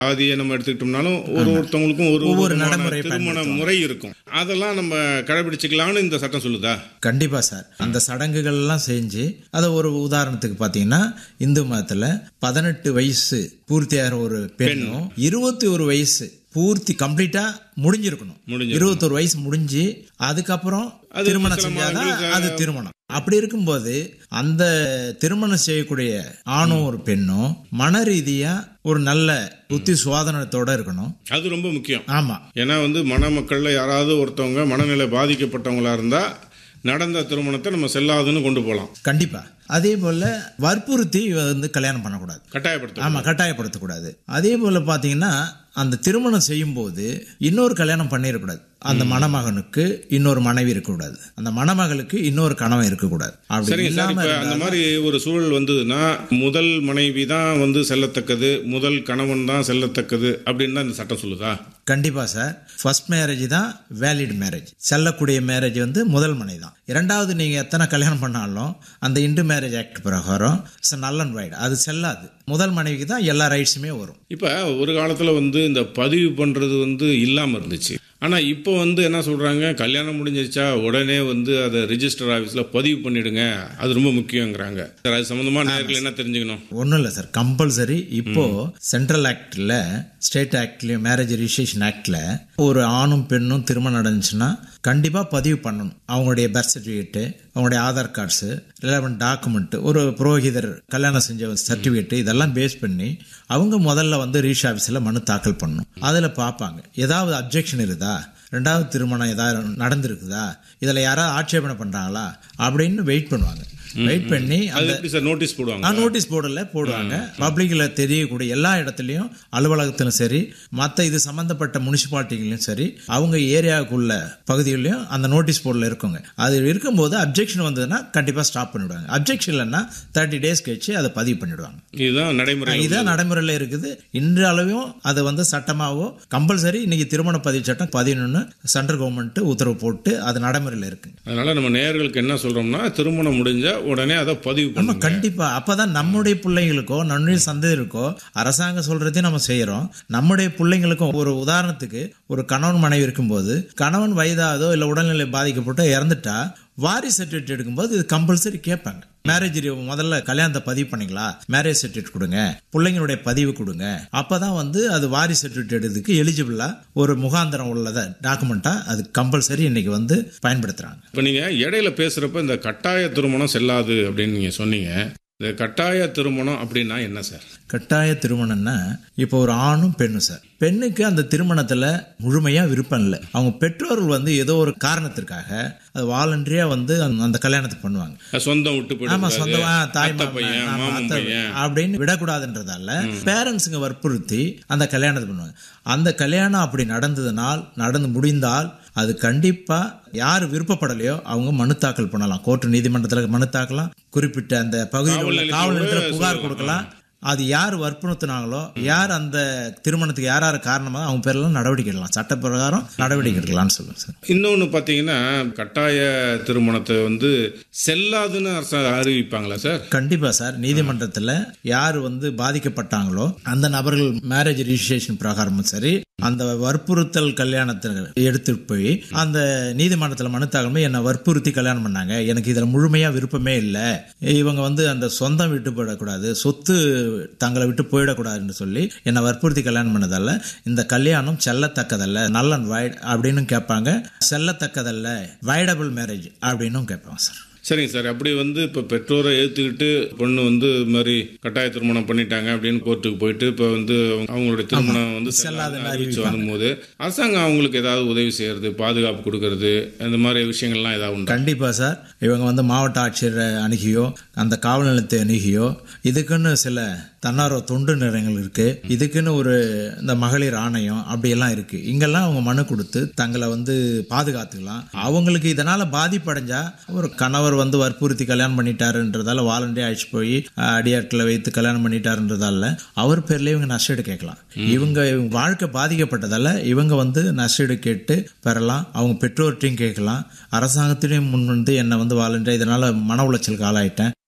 ஆதியை நம்ம எடுத்துக்கிட்டோம்னாலும் ஒரு ஒருத்தவங்களுக்கும் ஒரு ஒவ்வொரு விதமான நடைமுறை திருமண முறை இருக்கும் அதெல்லாம் நம்ம கடைபிடிச்சிக்கலாம்னு இந்த சட்டம் சொல்லுதா கண்டிப்பா சார் அந்த சடங்குகள் எல்லாம் செஞ்சு அதை ஒரு உதாரணத்துக்கு பாத்தீங்கன்னா இந்து மதத்துல பதினெட்டு வயசு பூர்த்தியாகிற ஒரு பெண்ணும் இருபத்தி ஒரு வயசு பூர்த்தி கம்ப்ளீட்டா முடிஞ்சிருக்கணும் முடிஞ்சிருக்கணும். இருபத்தொரு வயசு முடிஞ்சு அதுக்கப்புறம் அது திருமணம் சில செஞ்சாதான் மாதங்களுக்கு, அது திருமணம் அப்படி இருக்கும்போது அந்த திருமணம் செய்யக்கூடிய ஆணும் ஒரு பெண்ணும் மன ரீதியா ஒரு நல்ல புத்தி சுவாதனத்தோட இருக்கணும் அது ரொம்ப முக்கியம் ஆமா ஏன்னா வந்து மணமக்கள்ல யாராவது ஒருத்தவங்க மனநிலை பாதிக்கப்பட்டவங்களா இருந்தா நடந்த திருமணத்தை நம்ம செல்லாதுன்னு கொண்டு போகலாம் கண்டிப்பா அதே போல வற்புறுத்தி வந்து கல்யாணம் பண்ணக்கூடாது கட்டாயப்படுத்த ஆமா கட்டாயப்படுத்தக்கூடாது அதே போல பாத்தீங்கன்னா அந்த திருமணம் செய்யும்போது இன்னொரு கல்யாணம் பண்ணிடக்கூடாது அந்த மணமகனுக்கு இன்னொரு மனைவி இருக்கக்கூடாது அந்த மணமகளுக்கு இன்னொரு கணவன் இருக்கக்கூடாது அப்படி சரிங்க சார் இல்லாம இப்ப அந்த மாதிரி ஒரு சூழல் வந்ததுன்னா முதல் மனைவி தான் வந்து செல்லத்தக்கது முதல் கணவன் தான் செல்லத்தக்கது அப்படின்னு தான் இந்த சட்டம் சொல்லுதா கண்டிப்பா சார் ஃபர்ஸ்ட் மேரேஜ் தான் வேலிட் மேரேஜ் செல்லக்கூடிய மேரேஜ் வந்து முதல் மனை தான் இரண்டாவது நீங்க எத்தனை கல்யாணம் பண்ணாலும் அந்த இண்டு மேரேஜ் ஆக்ட் பிரகாரம் நல் அண்ட் வைடு அது செல்லாது முதல் மனைவிக்கு தான் எல்லா ரைட்ஸுமே வரும் இப்ப ஒரு காலத்துல வந்து இந்த பதிவு பண்றது வந்து இல்லாம இருந்துச்சு ஆனா இப்போ வந்து என்ன சொல்றாங்க கல்யாணம் முடிஞ்சிருச்சா உடனே வந்து அதை ரிஜிஸ்டர் ஆபீஸ்ல பதிவு பண்ணிடுங்க அது ரொம்ப முக்கியங்கிறாங்க சார் அது சம்பந்தமா நேர்கள் என்ன தெரிஞ்சுக்கணும் ஒன்றும் இல்லை சார் கம்பல்சரி இப்போ சென்ட்ரல் ஆக்டில் ஸ்டேட் ஆக்ட்லேயும் மேரேஜ் ரிஜிஸ்ட்ரேஷன் ஆக்டில் ஒரு ஆணும் பெண்ணும் திருமணம் நடந்துச்சுன்னா கண்டிப்பாக பதிவு பண்ணணும் அவங்களுடைய பர்த் சர்டிஃபிகேட்டு அவங்களுடைய ஆதார் கார்ட்ஸு ரிலவெண்ட் டாக்குமெண்ட் ஒரு புரோகிதர் கல்யாணம் செஞ்ச சர்டிஃபிகேட் இதெல்லாம் பேஸ் பண்ணி அவங்க முதல்ல வந்து ரீச் ஆஃபீஸில் மனு தாக்கல் பண்ணணும் அதில் பார்ப்பாங்க ஏதாவது அப்ஜெக்ஷன் இருக்குதா ரெண்டாவது திருமணம் ஏதாவது நடந்திருக்குதா இதில் யாராவது ஆட்சேபனை பண்ணுறாங்களா அப்படின்னு வெயிட் பண்ணுவாங்க வெயிட் பண்ணி அது எப்படி சார் நோட்டீஸ் போடுவாங்க நான் நோட்டீஸ் போர்டில் போடுவாங்க பப்ளிக்ல தெரியக்கூடிய எல்லா இடத்துலையும் அலுவலகத்திலும் சரி மற்ற இது சம்பந்தப்பட்ட முனிசிபாலிட்டிகளையும் சரி அவங்க ஏரியாவுக்குள்ள பகுதிகளிலும் அந்த நோட்டீஸ் போர்டில் இருக்குங்க அது இருக்கும்போது அப்ஜெக்ஷன் வந்ததுன்னா கண்டிப்பாக ஸ்டாப் பண்ணிவிடுவாங்க அப்ஜெக்ஷன் இல்லைன்னா தேர்ட்டி டேஸ் கழிச்சு அதை பதிவு பண்ணிவிடுவாங்க இதுதான் நடைமுறை இதான் நடைமுறையில் இருக்குது இன்று அளவும் அது வந்து சட்டமாவோ கம்பல்சரி இன்னைக்கு திருமண பதிவு சட்டம் பதினொன்று சென்ட்ரல் கவர்மெண்ட் உத்தரவு போட்டு அது நடைமுறையில் இருக்குங்க அதனால நம்ம நேயர்களுக்கு என்ன சொல்றோம்னா திருமணம் முடிஞ்சா உடனே அதை பதிவு ஆமா பண்ணுங்க கண்டிப்பா அப்பதான் நம்முடைய பிள்ளைங்களுக்கோ நம்முடைய சந்ததிகளுக்கோ அரசாங்கம் சொல்றதையும் நம்ம செய்யறோம் நம்முடைய பிள்ளைங்களுக்கும் ஒரு உதாரணத்துக்கு ஒரு கணவன் மனைவி இருக்கும்போது கணவன் வயதாதோ இல்ல உடல்நிலை பாதிக்கப்பட்டோ இறந்துட்டா வாரிசு சர்டிஃபிகேட் எடுக்கும்போது இது கம்பல்சரி கேட்பாங்க மேரேஜ் முதல்ல கல்யாணத்தை பதிவு பண்ணீங்களா மேரேஜ் சர்டிஃபிகேட் கொடுங்க பிள்ளைங்களுடைய பதிவு கொடுங்க அப்பதான் வந்து அது வாரிசு சர்டிஃபிகேட் எடுக்கிறதுக்கு எலிஜிபிளா ஒரு முகாந்திரம் உள்ளத டாக்குமெண்டா அது கம்பல்சரி இன்னைக்கு வந்து பயன்படுத்துறாங்க இப்போ நீங்க இடையில பேசுறப்ப இந்த கட்டாய திருமணம் செல்லாது அப்படின்னு நீங்க சொன்னீங்க இந்த கட்டாய திருமணம் அப்படின்னா என்ன சார் கட்டாய திருமணம்னா இப்போ ஒரு ஆணும் பெண்ணும் சார் பெண்ணுக்கு அந்த திருமணத்துல முழுமையா விருப்பம் இல்லை அவங்க பெற்றோர்கள் வந்து ஏதோ ஒரு காரணத்திற்காக அது வாலண்டரியா வந்து அந்த- அந்த கல்யாணத்தை பண்ணுவாங்க சொந்தம் விட்டு ஆமா போயிட்டு சொந்தமா தாய் அத்தை மாமன், பையன் ஆமா, மாமன் அத்தை பையன் அப்படின்னு விடக்கூடாதுன்றதால பேரண்ட்ஸுங்க வற்புறுத்தி அந்த கல்யாணத்தை பண்ணுவாங்க அந்த கல்யாணம் அப்படி நடந்ததுனால் நடந்து முடிந்தால் அது கண்டிப்பா யார் விருப்பப்படலையோ அவங்க மனு தாக்கல் பண்ணலாம் கோர்ட்டு நீதிமன்றத்தில் மனு தாக்கலாம் குறிப்பிட்ட அந்த பகுதியில் உள்ள காவல் காவல் நிலையத்துல நிலையத்தில் புகார் கொடுக்கலாம் அது யார் வற்புறுத்தினாங்களோ யார் அந்த திருமணத்துக்கு யார் யார் காரணமாக அவங்க பேர்லாம் நடவடிக்கை எடுக்கலாம் சட்ட பிரகாரம் நடவடிக்கை எடுக்கலாம்னு சொல்லுங்க சார் இன்னொன்னு பாத்தீங்கன்னா கட்டாய திருமணத்தை வந்து செல்லாதுன்னு அரசு அறிவிப்பாங்களா சார் கண்டிப்பா சார் நீதிமன்றத்தில் யார் வந்து பாதிக்கப்பட்டாங்களோ அந்த நபர்கள் மேரேஜ் ரிஜிஸ்ட்ரேஷன் பிரகாரமும் சரி அந்த வற்புறுத்தல் கல்யாணத்தை எடுத்துட்டு போய் அந்த நீதிமன்றத்தில் மனு தாக்கல் பண்ணி என்னை வற்புறுத்தி கல்யாணம் பண்ணாங்க எனக்கு இதில் முழுமையா விருப்பமே இல்லை இவங்க வந்து அந்த சொந்தம் விட்டு போயிடக்கூடாது சொத்து தங்களை விட்டு போயிடக்கூடாதுன்னு சொல்லி என்னை வற்புறுத்தி கல்யாணம் பண்ணதால இந்த கல்யாணம் செல்லத்தக்கதல்ல நல்ல அண்ட் வைட் அப்படின்னு கேட்பாங்க செல்லத்தக்கதல்ல வைடபிள் மேரேஜ் அப்படின்னும் கேட்பாங்க சார் சரிங்க சார் அப்படி வந்து இப்போ பெற்றோரை ஏற்றுக்கிட்டு பொண்ணு வந்து இது மாதிரி கட்டாய திருமணம் பண்ணிட்டாங்க அப்படின்னு கோர்ட்டுக்கு போயிட்டு இப்போ வந்து அவங்க- அவங்களுடைய திருமணம் வந்து செல்லாதுன்னு அறிவிச்சு வரும்போது அரசாங்கம் அவங்களுக்கு ஏதாவது உதவி செய்யறது பாதுகாப்பு கொடுக்கறது அந்த மாதிரி விஷயங்கள்லாம் ஏதாவது உண்டா கண்டிப்பா சார் இவங்க வந்து மாவட்ட ஆட்சியரை அணுகியோ அந்த காவல் நிலையத்தை அணுகியோ இதுக்குன்னு சில தன்னார்வ தொண்டு நிலையங்கள் இருக்கு இதுக்குன்னு ஒரு இந்த மகளிர் ஆணையம் அப்படியெல்லாம் இருக்கு இங்கெல்லாம் அவங்க மனு கொடுத்து தங்களை வந்து பாதுகாத்துக்கலாம் அவங்களுக்கு இதனால பாதிப்படைஞ்சா ஒரு கணவர் வந்து வற்புறுத்தி கல்யாணம் பண்ணிட்டாருன்றதால வாலண்டரி அழைச்சு போய் அஹ், அடியாட்களை வைத்து கல்யாணம் பண்ணிட்டாருன்றதால அவர் பேர்ல இவங்க நஷ்டீடு கேட்கலாம் இவங்க இவங்க வாழ்க்கை பாதிக்கப்பட்டதால இவங்க வந்து நஷ்டீடு கேட்டு பெறலாம் அவங்க பெற்றோர்கிட்டையும் கேட்கலாம் அரசாங்கத்திலையும் முன் வந்து என்னை வந்து வாலண்டரி இதனால மன உளைச்சலுக்கு ஆளாயிட்டேன்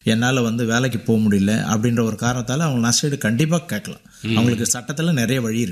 என்னால் வந்து வேலைக்கு போக முடியல அப்படின்ற ஒரு காரணத்தால் அவங்க நஷ்டஈடு கண்டிப்பாக கேட்கலாம் அவங்களுக்கு சட்டத்தில் நிறைய வழி இருக்கு